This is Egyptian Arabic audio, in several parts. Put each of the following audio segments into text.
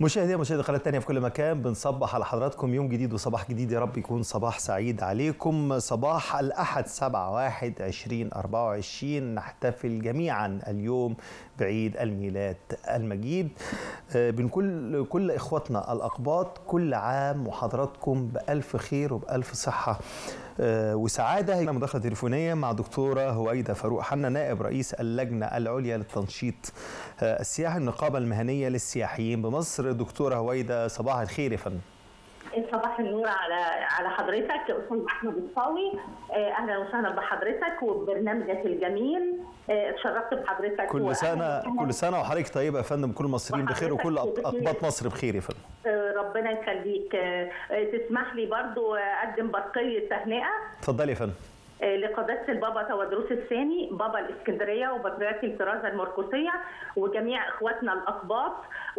مشاهدي ومشاهدي قناه تانية في كل مكان بنصبح على حضراتكم يوم جديد وصباح جديد يا رب يكون صباح سعيد عليكم صباح الاحد 7 1 2024 نحتفل جميعا اليوم بعيد الميلاد المجيد آه، بنقول كل اخواتنا الاقباط كل عام وحضراتكم بالف خير وبالف صحه آه، وسعاده هي مداخله تليفونيه مع دكتوره هويده فاروق حنا نائب رئيس اللجنه العليا للتنشيط آه، السياحي النقابه المهنيه للسياحيين بمصر دكتوره هويده صباح الخير يا فندم صباح النور على على حضرتك استاذ احمد الصاوي آه، اهلا وسهلا بحضرتك وببرنامجك الجميل آه، اتشرفت بحضرتك كل وأهلاً سنه وسهلاً. كل سنه وحضرتك طيبه يا فندم كل المصريين بخير وكل وحضرتك أق- بخير. اقباط مصر بخير يا فندم آه، ربنا يخليك آه، آه، تسمح لي برضو اقدم برقيه تهنئه اتفضلي يا فندم آه، لقداسه البابا تودروس الثاني بابا الاسكندريه وبطريرك الكرازه المرقسيه وجميع اخواتنا الاقباط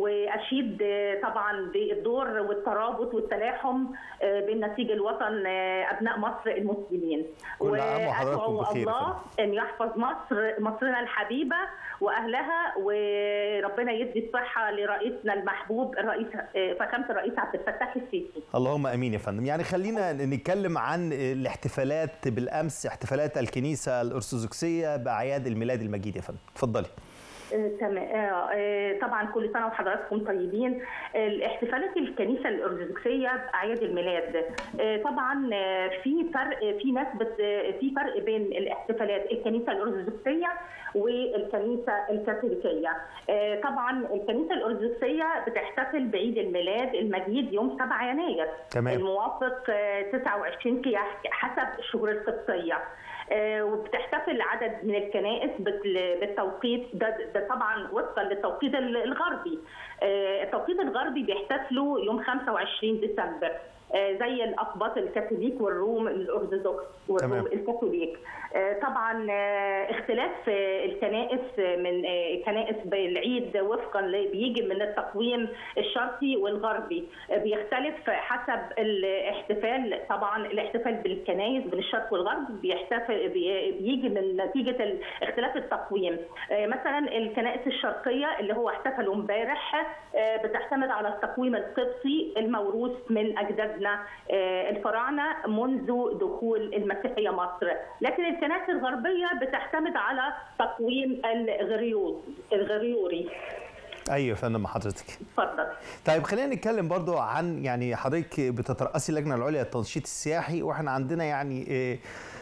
واشيد آه، طبعا بالدور والترابط والتلاحم آه، بين نسيج الوطن آه، ابناء مصر المسلمين كل عام وحضراتكم وأدعو بخير يا الله ان يحفظ مصر مصرنا الحبيبه واهلها وربنا يدي الصحه لرئيسنا المحبوب الرئيس آه، فخامه الرئيس عبد الفتاح السيسي اللهم امين يا فندم يعني خلينا نتكلم عن الاحتفالات بالامس احتفالات الكنيسه الارثوذكسيه باعياد الميلاد المجيد يا فندم اتفضلي آه، تمام آه، آه، طبعا كل سنه وحضراتكم طيبين الاحتفالات الكنيسه الارثوذكسيه باعياد الميلاد آه، طبعا آه، في فرق في ناس بت آه، في فرق بين الاحتفالات الكنيسه الارثوذكسيه والكنيسه الكاثوليكيه آه، طبعا الكنيسه الارثوذكسيه بتحتفل بعيد الميلاد المجيد يوم 7 يناير تمام. الموافق آه، 29 كياح حسب الشهور القبطيه آه، وبتحتفل عدد من الكنائس بال- بالتوقيت ده, ده طبعا وفقا للتوقيت ال- الغربي آه، التوقيت الغربي بيحتفلوا يوم 25 ديسمبر آه، زي الاقباط الكاثوليك والروم الارثوذكس والروم تمام. الكاثوليك آه، طبعا آه، اختلاف آه، الكنائس آه، من آه، كنائس بالعيد وفقا ل- بيجي من التقويم الشرقي والغربي آه، بيختلف حسب الاحتفال طبعا الاحتفال بالكنائس بين الشرق والغرب بيحتفل بي- بيجي من نتيجه ال- اختلاف التقويم آه، مثلا الكنائس الشرقيه اللي هو احتفلوا امبارح آه، بتعتمد على التقويم القبطي الموروث من اجدادنا آه، الفراعنه منذ دخول المسيحيه مصر لكن الكنائس الغربيه بتعتمد على تقويم الغريوز الغريوري ايوه يا فندم حضرتك اتفضل طيب خلينا نتكلم برضو عن يعني حضرتك بتترأسي اللجنه العليا للتنشيط السياحي واحنا عندنا يعني إيه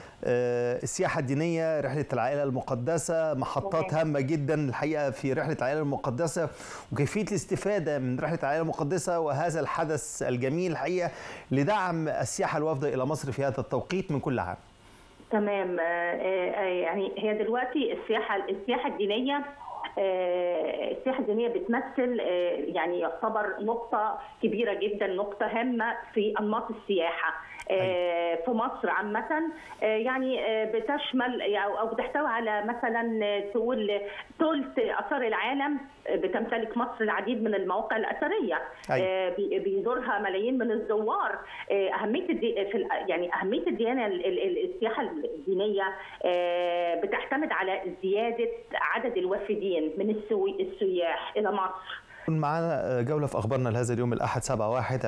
آه، السياحة الدينية رحلة العائلة المقدسة محطات صحيح. هامة جدا الحقيقة في رحلة العائلة المقدسة وكيفية الاستفادة من رحلة العائلة المقدسة وهذا الحدث الجميل الحقيقة لدعم السياحة الوافدة إلى مصر في هذا التوقيت من كل عام تمام آه، آه، يعني هي دلوقتي السياحه السياحه الدينيه آه، السياحه الدينيه بتمثل آه، يعني يعتبر نقطه كبيره جدا نقطه هامه في انماط السياحه آه، في مصر عامة آه، يعني آه، بتشمل أو أو بتحتوي على مثلا آه، تقول ثلث آثار العالم آه، بتمتلك مصر العديد من المواقع الأثرية أيوة. آه، بي- بيزورها ملايين من الزوار آه، أهمية الدي... في ال- يعني أهمية الديانة ال- ال- ال- السياحة الدينية آه، بتعتمد على زيادة عدد الوافدين من السوي... السياح إلى مصر معانا جولة في أخبارنا لهذا اليوم الأحد 7 1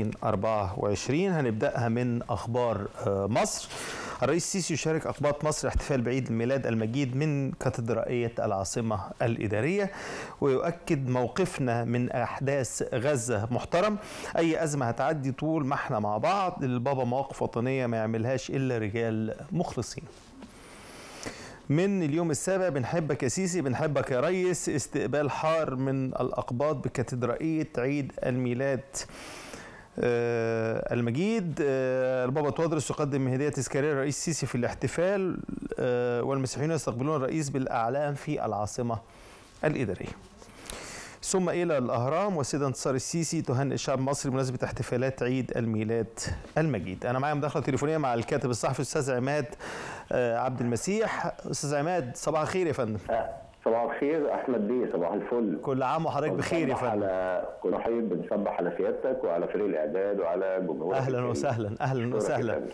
2024 هنبدأها من أخبار آه، مصر الرئيس السيسي يشارك أقباط مصر احتفال بعيد الميلاد المجيد من كاتدرائية العاصمة الإدارية ويؤكد موقفنا من أحداث غزة محترم أي أزمة هتعدي طول ما احنا مع بعض البابا مواقف وطنية ما يعملهاش إلا رجال مخلصين من اليوم السابع بنحبك يا سيسي بنحبك يا ريس استقبال حار من الأقباط بكاتدرائية عيد الميلاد آه، المجيد آه، البابا تودرس يقدم هدية تذكارية للرئيس السيسي في الاحتفال آه، والمسيحيون يستقبلون الرئيس بالأعلام في العاصمة الإدارية ثم إلى الأهرام والسيدة انتصار السيسي تهنئ الشعب المصري بمناسبة احتفالات عيد الميلاد المجيد أنا معايا مداخلة تليفونية مع الكاتب الصحفي الأستاذ عماد آه، عبد المسيح أستاذ عماد صباح الخير يا فندم صباح الخير احمد بيه صباح الفل كل عام وحضرتك بخير يا بنصبح فندم على كل حين بنصبح على سيادتك وعلى فريق الاعداد وعلى جمهورك اهلا الكريم. وسهلا اهلا أشكرك وسهلا يا فندم.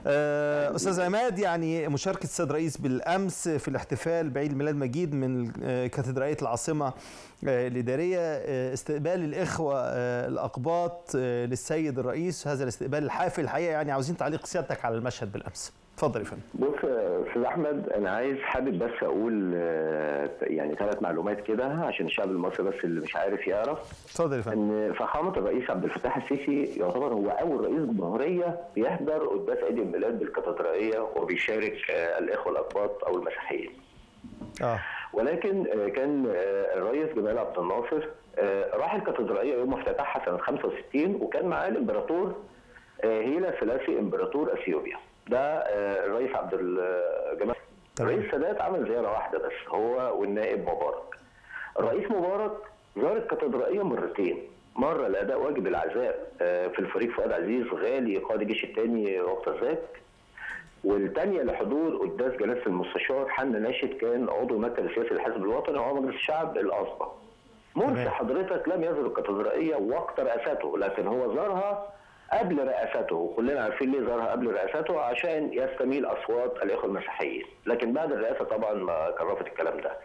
آه، استاذ عماد يعني مشاركه السيد رئيس بالامس في الاحتفال بعيد ميلاد مجيد من آه، كاتدرائيه العاصمه آه، الاداريه آه، استقبال الاخوه آه، الاقباط آه، للسيد الرئيس هذا الاستقبال الحافل الحقيقه يعني عاوزين تعليق سيادتك على المشهد بالامس اتفضل يا فندم بص يا استاذ احمد انا عايز حابب بس اقول آه، يعني ثلاث معلومات كده عشان الشعب المصري بس اللي مش عارف يعرف اتفضل يا فندم ان فخامه الرئيس عبد الفتاح السيسي يعتبر هو اول رئيس جمهوريه بيحضر قداس عيد الميلاد بالكاتدرائيه وبيشارك آه، الاخوه الاقباط او المسيحيين اه ولكن آه، كان آه، الرئيس جمال عبد الناصر آه، راح الكاتدرائيه يوم افتتاحها سنه 65 وكان معاه الامبراطور آه، هيلا ثلاثي امبراطور اثيوبيا ده آه، الرئيس عبد الجمال تمام. الرئيس سادات عمل زياره واحده بس هو والنائب مبارك الرئيس مبارك زار الكاتدرائيه مرتين مره لاداء واجب العزاء آه، في الفريق فؤاد عزيز غالي قائد الجيش الثاني وقت ذاك والثانيه لحضور قداس جلاله المستشار حنا ناشد كان عضو المركز السياسي للحزب الوطني وعضو مجلس الشعب الاسبق. مرسي تمام. حضرتك لم يزر الكاتدرائيه وقت رئاسته لكن هو زارها قبل رئاسته وكلنا عارفين ليه زارها قبل رئاسته عشان يستميل اصوات الاخوه المسيحيين لكن بعد الرئاسه طبعا ما كرفت الكلام ده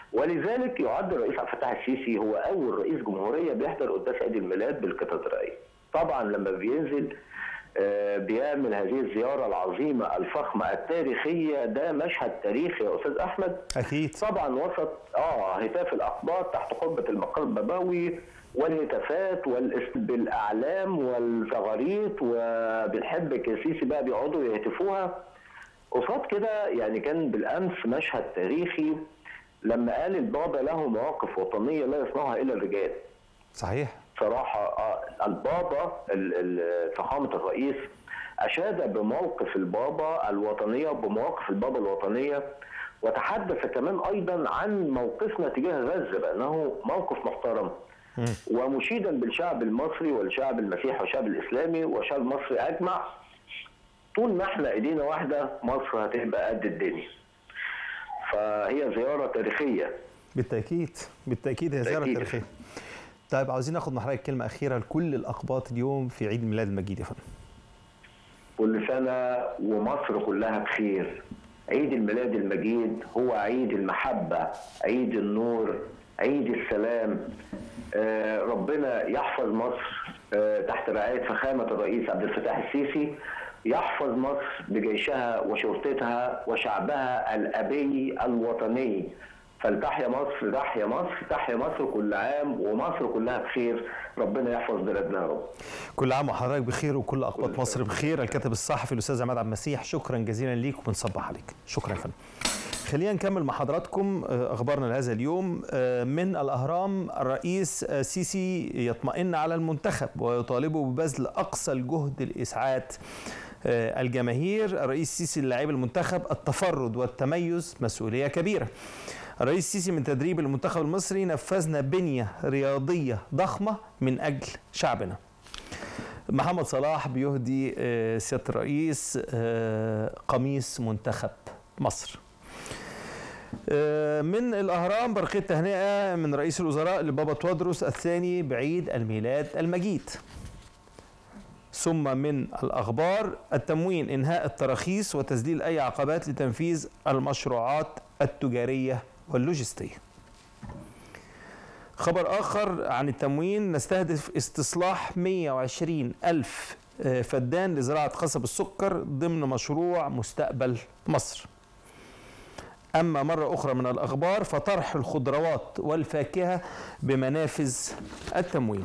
ولذلك يعد الرئيس عبد الفتاح السيسي هو اول رئيس جمهوريه بيحضر قداس عيد الميلاد بالكاتدرائيه طبعا لما بينزل آه، بيعمل هذه الزياره العظيمه الفخمه التاريخيه ده مشهد تاريخي يا استاذ احمد اكيد طبعا وسط اه هتاف الاقباط تحت قبه المقر البابوي والهتافات والاست بالاعلام والزغاريط وبنحب السيسي بقى بيقعدوا يهتفوها قصاد كده يعني كان بالامس مشهد تاريخي لما قال البابا له مواقف وطنيه لا يصنعها الا الرجال صحيح صراحة آه، البابا ال- ال- فخامة الرئيس أشاد بموقف البابا الوطنية بمواقف البابا الوطنية وتحدث كمان أيضا عن موقفنا تجاه غزة بأنه موقف محترم ومشيدا بالشعب المصري والشعب المسيحي والشعب الإسلامي والشعب المصري أجمع طول ما احنا ايدينا واحدة مصر هتبقى قد الدنيا فهي زيارة تاريخية بالتاكيد بالتاكيد هي زياره بالتأكيد. تاريخيه طيب عاوزين ناخد من حضرتك كلمه اخيره لكل الاقباط اليوم في عيد ميلاد المجيد يا فندم كل سنة ومصر كلها بخير عيد الميلاد المجيد هو عيد المحبة عيد النور عيد السلام آه، ربنا يحفظ مصر آه، تحت رعاية فخامة الرئيس عبد الفتاح السيسي يحفظ مصر بجيشها وشرطتها وشعبها الأبي الوطني فلتحيا مصر تحيا مصر تحيا مصر كل عام ومصر كلها بخير ربنا يحفظ بلادنا يا رب كل عام وحضرتك بخير وكل اقباط مصر بخير الكاتب الصحفي الاستاذ عماد عبد المسيح شكرا جزيلا ليك وبنصبح عليك شكرا يا فندم خلينا نكمل مع حضراتكم آه، اخبارنا لهذا اليوم آه، من الاهرام الرئيس آه، سيسي يطمئن على المنتخب ويطالبه ببذل اقصى الجهد لاسعاد آه، الجماهير الرئيس السيسي للاعيب المنتخب التفرد والتميز مسؤوليه كبيره الرئيس السيسي من تدريب المنتخب المصري نفذنا بنيه رياضيه ضخمه من اجل شعبنا محمد صلاح بيهدي آه، سياده الرئيس آه، قميص منتخب مصر آه، من الاهرام برقيه تهنئه من رئيس الوزراء لبابا توادرس الثاني بعيد الميلاد المجيد ثم من الاخبار التموين انهاء التراخيص وتسديد اي عقبات لتنفيذ المشروعات التجاريه واللوجستيه خبر آخر عن التموين نستهدف استصلاح 120 ألف آه، فدان لزراعة قصب السكر ضمن مشروع مستقبل مصر أما مرة أخرى من الأخبار فطرح الخضروات والفاكهة بمنافذ التموين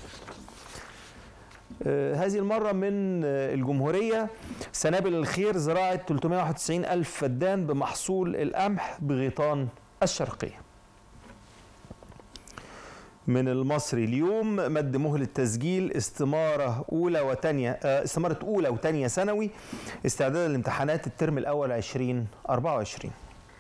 آه، هذه المرة من آه، الجمهورية سنابل الخير زراعة 391 ألف فدان بمحصول القمح بغيطان الشرقية من المصري اليوم مد مهلة تسجيل استمارة أولى وتانية آه، استمارة أولى وتانية ثانوي استعدادا لامتحانات الترم الأول 2024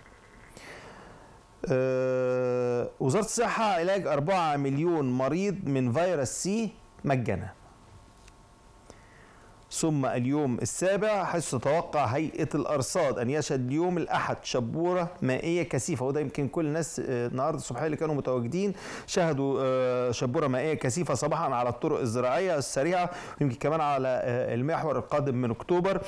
آه، وزارة الصحة علاج 4 مليون مريض من فيروس سي مجانا ثم اليوم السابع حيث تتوقع هيئة الأرصاد أن يشهد اليوم الأحد شبورة مائية كثيفة وده يمكن كل الناس آه، النهاردة الصبحية اللي كانوا متواجدين شهدوا آه، شبورة مائية كثيفة صباحا على الطرق الزراعية السريعة ويمكن كمان على آه، المحور القادم من أكتوبر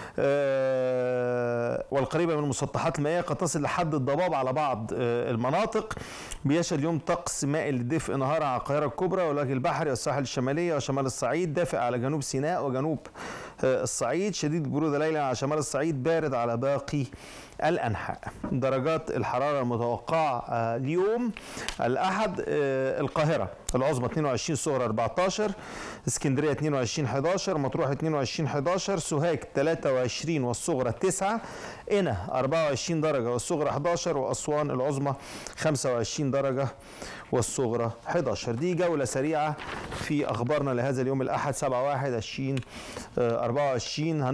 آه، والقريبة من المسطحات المائية قد تصل لحد الضباب على بعض آه، المناطق بيشهد اليوم طقس مائل للدفء نهارا على القاهرة الكبرى والوجه البحري والساحل الشمالية وشمال الصعيد دافئ على جنوب سيناء وجنوب آه، الصعيد شديد البرودة ليلا على شمال الصعيد بارد على باقي الأنحاء درجات الحرارة المتوقعة آه، اليوم الأحد آه، القاهرة العظمى 22 صغرى 14 اسكندرية 22 11 مطروح 22 11 سوهاج 23 والصغرى 9 قنا 24 درجة والصغرى 11 وأسوان العظمى 25 درجة والصغرى 11 دي جولة سريعة في أخبارنا لهذا اليوم الأحد 7 1 20 24